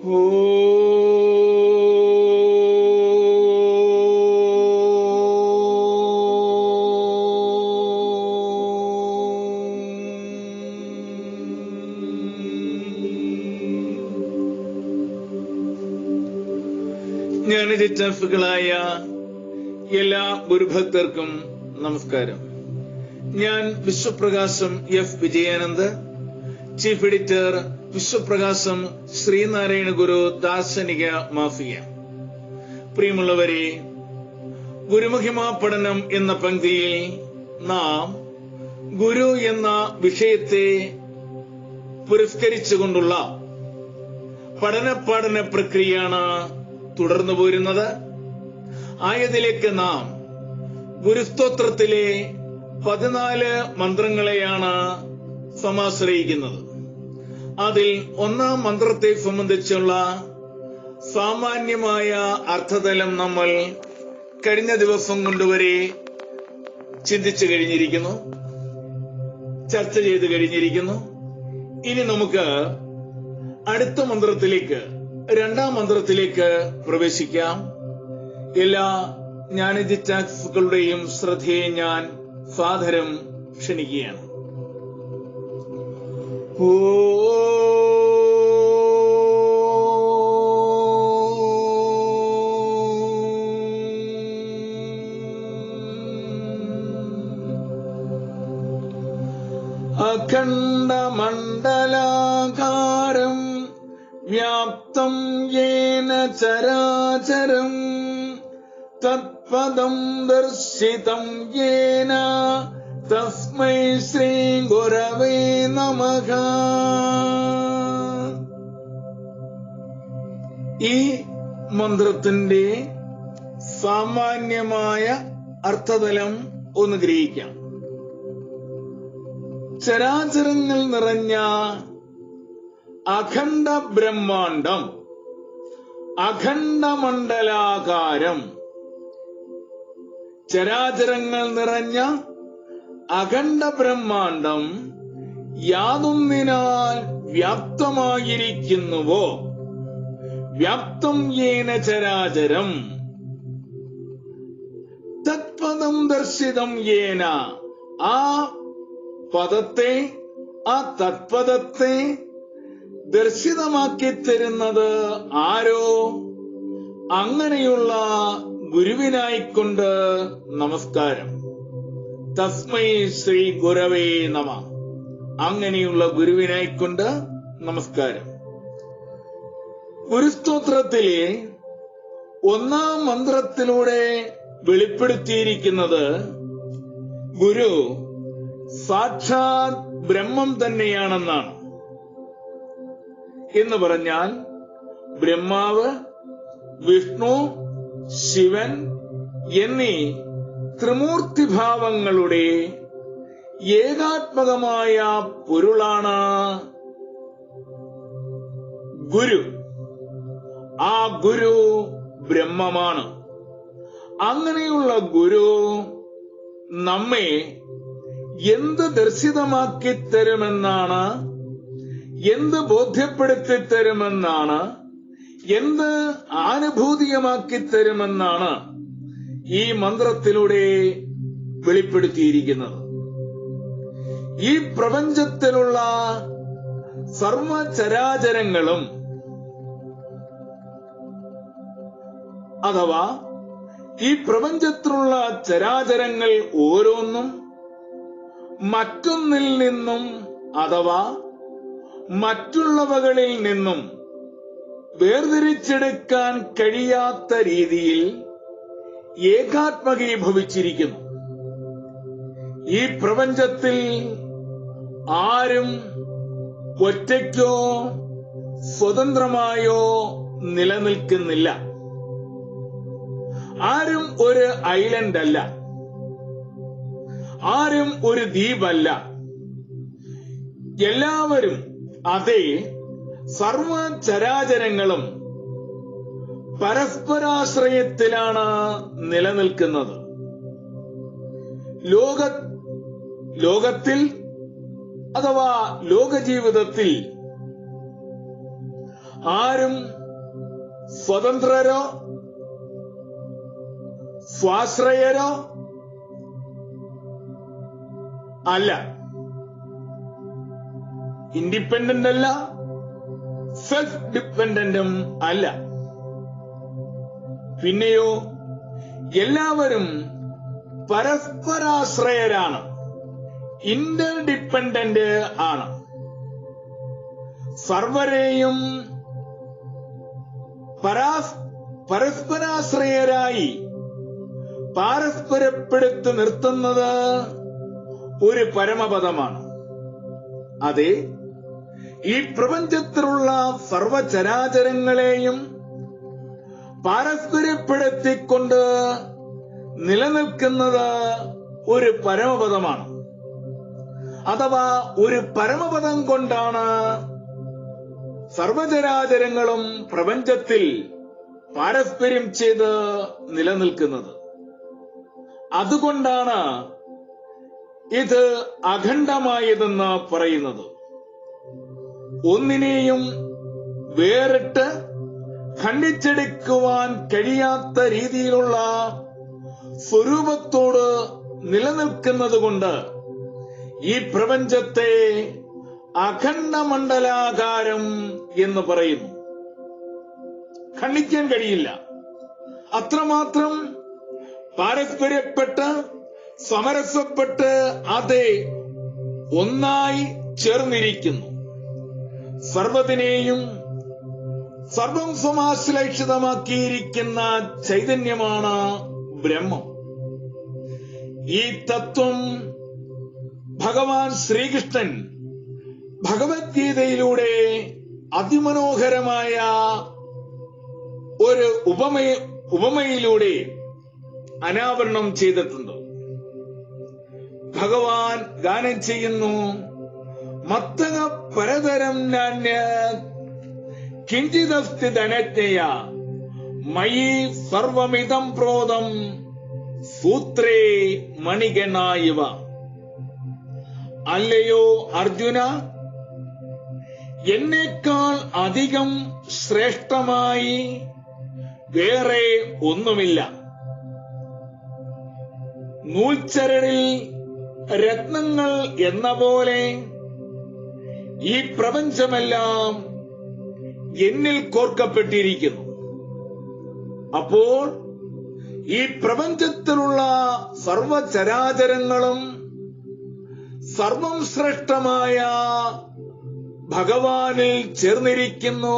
ജ്ഞാനചിറ്റഫുകളായ എല്ലാ ഗുരുഭക്തർക്കും നമസ്കാരം ഞാൻ Vishwaprakasham F Vijayanand chief editor Vishwaprakasham Sreenarayana Guru ദാർശനിക മാഫിയ പ്രിയമുള്ളവരെ ഗുരുമഹിമ പഠനം എന്ന പങ്ക്തിയിൽ നാം ഗുരു എന്ന വിഷയത്തെ പുരസ്കരിച്ചുകൊണ്ടുള്ള പഠന പഠന പ്രക്രിയയാണ് തുടർന്നു പോരുന്നത് ആയതിലേക്ക് നാം ഗുരുസ്തോത്രത്തിലെ പതിനാല് മന്ത്രങ്ങളെയാണ് സമാശ്രയിക്കുന്നത് അതിൽ ഒന്നാം മന്ത്രത്തെ സംബന്ധിച്ചുള്ള സാമാന്യമായ അർത്ഥതലം നമ്മൾ കഴിഞ്ഞ ദിവസം കൊണ്ടുവരെ ചിന്തിച്ചു കഴിഞ്ഞിരിക്കുന്നു ചർച്ച ചെയ്ത് കഴിഞ്ഞിരിക്കുന്നു ഇനി നമുക്ക് അടുത്ത മന്ത്രത്തിലേക്ക് രണ്ടാം മന്ത്രത്തിലേക്ക് പ്രവേശിക്കാം എല്ലാ ജ്ഞാനജിറ്റാക്സുകളുടെയും ശ്രദ്ധയെ ഞാൻ സാദരം ക്ഷണിക്കുകയാണ് അഖണ്ഡമണ്ഡലാകാരം വ്യാപ്തം യേന ചരാചരം തത്പദം ദർശിതം യേന തസ്മൈ ശ്രീ ഗുരവേ നമഃ ഈ മന്ത്രത്തിന്റെ സാമാന്യമായ അർത്ഥതലം ഒന്ന് ഗ്രഹിക്കാം ചരാചരങ്ങൾ നിറഞ്ഞ അഖണ്ഡ ബ്രഹ്മാണ്ടം അഖണ്ഡമണ്ഡലാകാരം ചരാചരങ്ങൾ നിറഞ്ഞ അഖണ്ഡ ബ്രഹ്മാണ്ടം യാതൊന്നിനാൽ വ്യാപ്തമായിരിക്കുന്നുവോ വ്യാപ്തം യേന ചരാചരം തത്പദം ദർശിതം യേന ആ പദത്തെ ആ തത്പദത്തെ ദർശിതമാക്കി തരുന്നത് ആരോ അങ്ങനെയുള്ള ഗുരുവിനായിക്കൊണ്ട് നമസ്കാരം തസ്മൈ ശ്രീ ഗുരവേ നമ അങ്ങനെയുള്ള ഗുരുവിനായിക്കൊണ്ട് നമസ്കാരം ഗുരുസ്തോത്രത്തിലെ ഒന്നാം മന്ത്രത്തിലൂടെ വെളിപ്പെടുത്തിയിരിക്കുന്നത് ഗുരു സാക്ഷാത് ബ്രഹ്മം തന്നെയാണെന്നാണ് എന്ന് പറഞ്ഞാൽ ബ്രഹ്മാവ് വിഷ്ണു ശിവൻ എന്നീ ത്രിമൂർത്തിഭാവങ്ങളുടെ ഏകാത്മകമായ പൊരുളാണ് ഗുരു ആ ഗുരു ബ്രഹ്മമാണ് അങ്ങനെയുള്ള ഗുരു നമ്മെ എന്ത് ദർശിതമാക്കി തരുമെന്നാണ് എന്ത് ബോധ്യപ്പെടുത്തി തരുമെന്നാണ് എന്ത് ആനുഭൂതികമാക്കി തരുമെന്നാണ് ഈ മന്ത്രത്തിലൂടെ വെളിപ്പെടുത്തിയിരിക്കുന്നത് ഈ പ്രപഞ്ചത്തിലുള്ള സർവചരാചരങ്ങളും അഥവാ ഈ പ്രപഞ്ചത്തിലുള്ള ചരാചരങ്ങൾ ഓരോന്നും മറ്റൊന്നിൽ നിന്നും അഥവാ മറ്റുള്ളവകളിൽ നിന്നും വേർതിരിച്ചെടുക്കാൻ കഴിയാത്ത രീതിയിൽ ഏകാത്മകീഭവിച്ചിരിക്കുന്നു ഈ പ്രപഞ്ചത്തിൽ ആരും ഒറ്റയ്ക്കോ സ്വതന്ത്രമായോ നിലനിൽക്കുന്നില്ല ആരും ഒരു ഐലൻഡ് അല്ല ആരും ഒരു ദ്വീപല്ല എല്ലാവരും അതേ സർവചരാചരങ്ങളും പരസ്പരാശ്രയത്തിലാണ് നിലനിൽക്കുന്നത് ലോക ലോകത്തിൽ അഥവാ ലോകജീവിതത്തിൽ ആരും സ്വതന്ത്രരോ സ്വാശ്രയരോ അല്ല ഇൻഡിപെൻഡന്റ് അല്ല സെൽഫ് ഡിപ്പെൻഡന്റും അല്ല പിന്നെയോ എല്ലാവരും പരസ്പരാശ്രയരാണ് ഇന്റർ ഡിപ്പെൻഡന്റ് ആണ് സർവരെയും പരാസ് പരസ്പരാശ്രയരായി പാരസ്പരപ്പെടുത്തി നിർത്തുന്നത് ഒരു പരമപദമാണ് അതെ ഈ പ്രപഞ്ചത്തിലുള്ള സർവചരാചരങ്ങളെയും പാരസ്പര്യപ്പെടുത്തിക്കൊണ്ട് നിലനിൽക്കുന്നത് ഒരു പരമപദമാണ് അഥവാ ഒരു പരമപദം കൊണ്ടാണ് സർവചരാചരങ്ങളും പ്രപഞ്ചത്തിൽ പാരസ്പര്യം ചെയ്ത് നിലനിൽക്കുന്നത് അതുകൊണ്ടാണ് ഇത് അഖണ്ഡമായതെന്ന് പറയുന്നത് ഒന്നിനെയും വേറിട്ട് ഖണ്ഡിച്ചെടുക്കുവാൻ കഴിയാത്ത രീതിയിലുള്ള സ്വരൂപത്തോട് നിലനിൽക്കുന്നത് കൊണ്ട് ഈ പ്രപഞ്ചത്തെ അഖണ്ഡമണ്ഡലാകാരം എന്ന് പറയുന്നു ഖണ്ഡിക്കാൻ കഴിയില്ല അത്രമാത്രം പാരസ്പര്യപ്പെട്ട് സമരസപ്പെട്ട് അതെ ഒന്നായി ചേർന്നിരിക്കുന്നു സർവത്തിനെയും സർവം സമാശ്ലേഷിതമാക്കിയിരിക്കുന്ന ചൈതന്യമാണ് ബ്രഹ്മം ഈ തത്വം ഭഗവാൻ ശ്രീകൃഷ്ണൻ ഭഗവത്ഗീതയിലൂടെ അതിമനോഹരമായ ഒരു ഉപമ ഉപമയിലൂടെ അനാവരണം ചെയ്തിട്ടുണ്ട് ഭഗവാൻ ഗാനം ചെയ്യുന്നു മത്തക പരതരം നാന്യ കിഞ്ചിതസ്തി ധനജ്ഞയ മയി സർവമിതം പ്രോതം സൂത്രേ മണികനായിവ അല്ലയോ അർജുന എന്നേക്കാൾ അധികം ശ്രേഷ്ഠമായി വേറെ ഒന്നുമില്ല നൂൽച്ചരടിൽ രത്നങ്ങൾ എന്ന പോലെ ഈ പ്രപഞ്ചമെല്ലാം എന്നിൽ കോർക്കപ്പെട്ടിരിക്കുന്നു അപ്പോൾ ഈ പ്രപഞ്ചത്തിലുള്ള സർവചരാചരങ്ങളും സർവം ശ്രേഷ്ഠമായ ഭഗവാനിൽ ചേർന്നിരിക്കുന്നു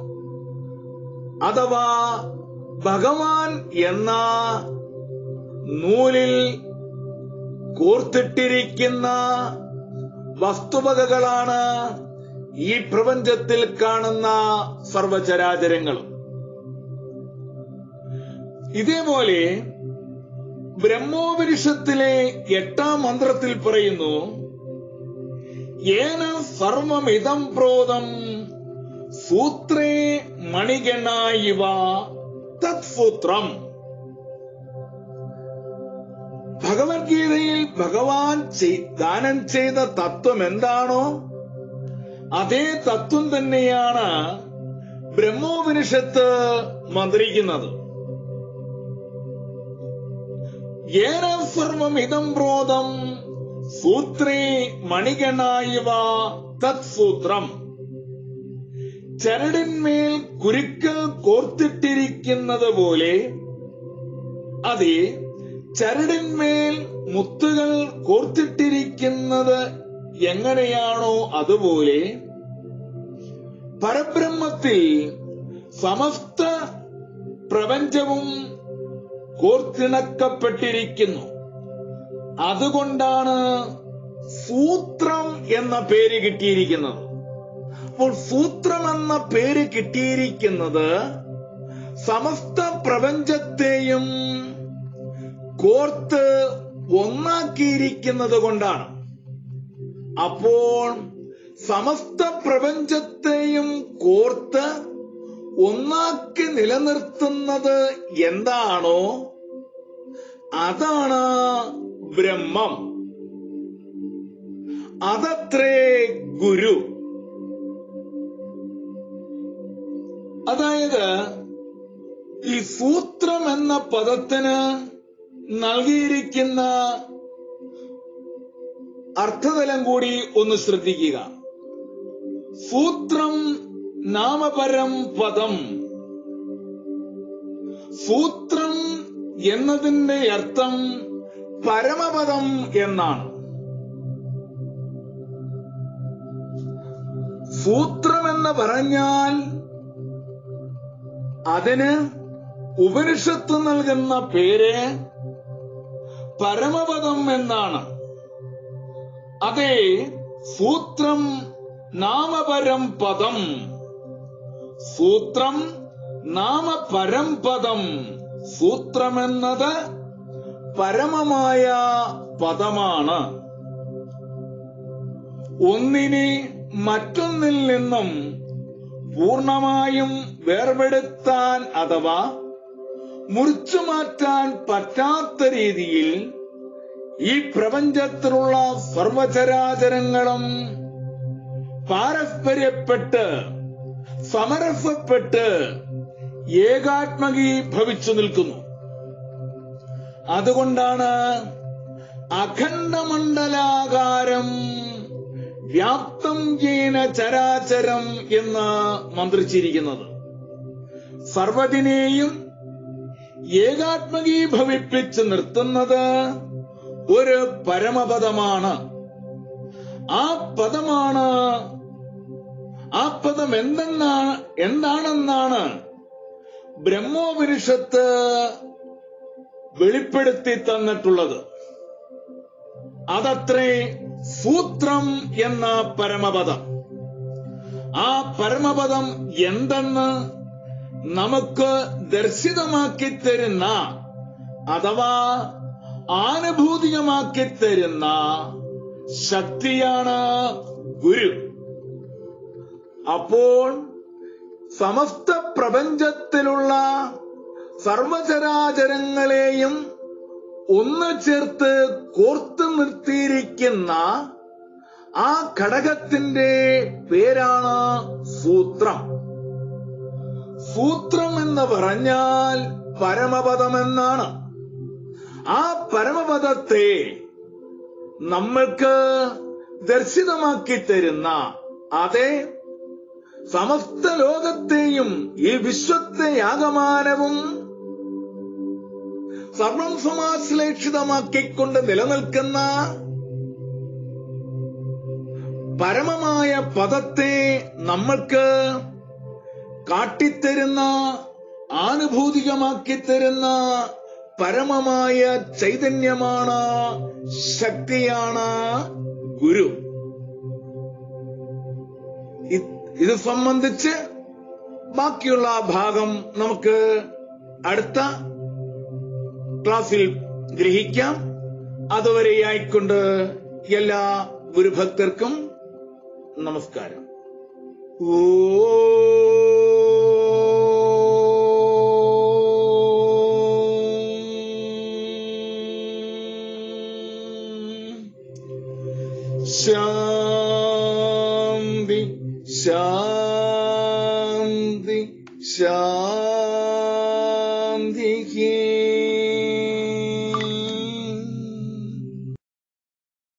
അഥവാ ഭഗവാൻ എന്ന നൂലിൽ കോർത്തിട്ടിരിക്കുന്ന വസ്തുവകകളാണ് ഈ പ്രപഞ്ചത്തിൽ കാണുന്ന സർവചരാചരങ്ങളും ഇതേപോലെ ബ്രഹ്മോപനിഷത്തിലെ എട്ടാം മന്ത്രത്തിൽ പറയുന്നു ഏന സർവമിതം പ്രോതം സൂത്രേ മണികണായിവ തത്സൂത്രം ഭഗവത്ഗീതയിൽ ഭഗവാൻ ചെയ്- ദാനം ചെയ്ത തത്വം എന്താണോ അതേ തത്വം തന്നെയാണ് ബ്രഹ്മോപനിഷത്ത് മന്ത്രിക്കുന്നത് ഏന സർവമിതം പ്രോതം സൂത്രേ മണികണായിവ തത്സൂത്രം ചരടിന്മേൽ കുരുക്കൾ കോർത്തിട്ടിരിക്കുന്നത് പോലെ അതെ ചരടിന്മേൽ മുത്തുകൾ കോർത്തിട്ടിരിക്കുന്നത് എങ്ങനെയാണോ അതുപോലെ പരബ്രഹ്മത്തിൽ സമസ്ത പ്രപഞ്ചവും കോർത്തിണക്കപ്പെട്ടിരിക്കുന്നു അതുകൊണ്ടാണ് സൂത്രം എന്ന പേര് കിട്ടിയിരിക്കുന്നത് അപ്പോൾ സൂത്രം എന്ന പേര് കിട്ടിയിരിക്കുന്നത് സമസ്ത പ്രപഞ്ചത്തെയും കോർത്ത് ഒന്നാക്കിയിരിക്കുന്നത് കൊണ്ടാണ് അപ്പോൾ സമസ്ത പ്രപഞ്ചത്തെയും കോർത്ത് ഒന്നാക്കി നിലനിർത്തുന്നത് എന്താണോ അതാണ് ബ്രഹ്മം അതത്രേ ഗുരു അതായത് ഈ സൂത്രം എന്ന പദത്തിന് നൽകിയിരിക്കുന്ന അർത്ഥതലം കൂടി ഒന്ന് ശ്രദ്ധിക്കുക സൂത്രം നാമപരം പദം സൂത്രം എന്നതിന്റെ അർത്ഥം പരമപദം എന്നാണ് സൂത്രം എന്ന് പറഞ്ഞാൽ അതിന് ഉപനിഷത്ത് നൽകുന്ന പേര് പരമപദം എന്നാണ് അതെ സൂത്രം നാമപരം പദം സൂത്രം നാമപരം പദം സൂത്രമെന്നത് പരമമായ പദമാണ് ഒന്നിനെ മറ്റൊന്നിൽ നിന്നും പൂർണമായും വേർപെടുത്താൻ അഥവാ മുറിച്ചു മാറ്റാൻ പറ്റാത്ത രീതിയിൽ ഈ പ്രപഞ്ചത്തിലുള്ള സർവചരാചരങ്ങളും പാരസ്പര്യപ്പെട്ട് സമരസപ്പെട്ട് ഏകാത്മകി ഭവിച്ചു നിൽക്കുന്നു അതുകൊണ്ടാണ് അഖണ്ഡമണ്ഡലാകാരം വ്യാപ്തം ചെയ്യുന്ന ചരാചരം എന്ന് മന്ത്രിച്ചിരിക്കുന്നത് സർവതിനെയും ഏകാത്മകീഭവിപ്പിച്ച് നിർത്തുന്നത് ഒരു പരമപദമാണ് ആ പദമാണ് ആ പദം എന്തെന്നാണ് എന്താണെന്നാണ് ബ്രഹ്മോപനിഷത്ത് വെളിപ്പെടുത്തി തന്നിട്ടുള്ളത് അതത്രേ സൂത്രം എന്ന പരമപദം ആ പരമപദം എന്തെന്ന് നമുക്ക് ദർശിതമാക്കി തരുന്ന അഥവാ ആനുഭൂതികമാക്കി തരുന്ന ശക്തിയാണ് ഗുരു അപ്പോൾ സമസ്ത പ്രപഞ്ചത്തിലുള്ള സർവചരാചരങ്ങളെയും ഒന്ന് ചേർത്ത് കോർത്തു നിർത്തിയിരിക്കുന്ന ആ ഘടകത്തിന്റെ പേരാണ് സൂത്രം സൂത്രം എന്ന് പറഞ്ഞാൽ പരമപദമെന്നാണ് ആ പരമപദത്തെ നമ്മൾക്ക് ദർശിതമാക്കി തരുന്ന അതെ സമസ്ത ലോകത്തെയും ഈ വിശ്വത്തെ ആകമാനവും സർവം സമാശ്ലേഷിതമാക്കിക്കൊണ്ട് നിലനിൽക്കുന്ന പരമമായ പദത്തെ നമ്മൾക്ക് കാട്ടിത്തരുന്ന ആനുഭൂതികമാക്കി തരുന്ന പരമമായ ചൈതന്യമാണ് ശക്തിയാണ് ഗുരു ഇ- ഇത് സംബന്ധിച്ച് ബാക്കിയുള്ള ഭാഗം നമുക്ക് അടുത്ത ക്ലാസ്സിൽ ഗ്രഹിക്കാം അതുവരെയായിക്കൊണ്ട് എല്ലാ ഗുരുഭക്തർക്കും നമസ്കാരം ഓം ശാന്തി ശാന്തി ശാന്തി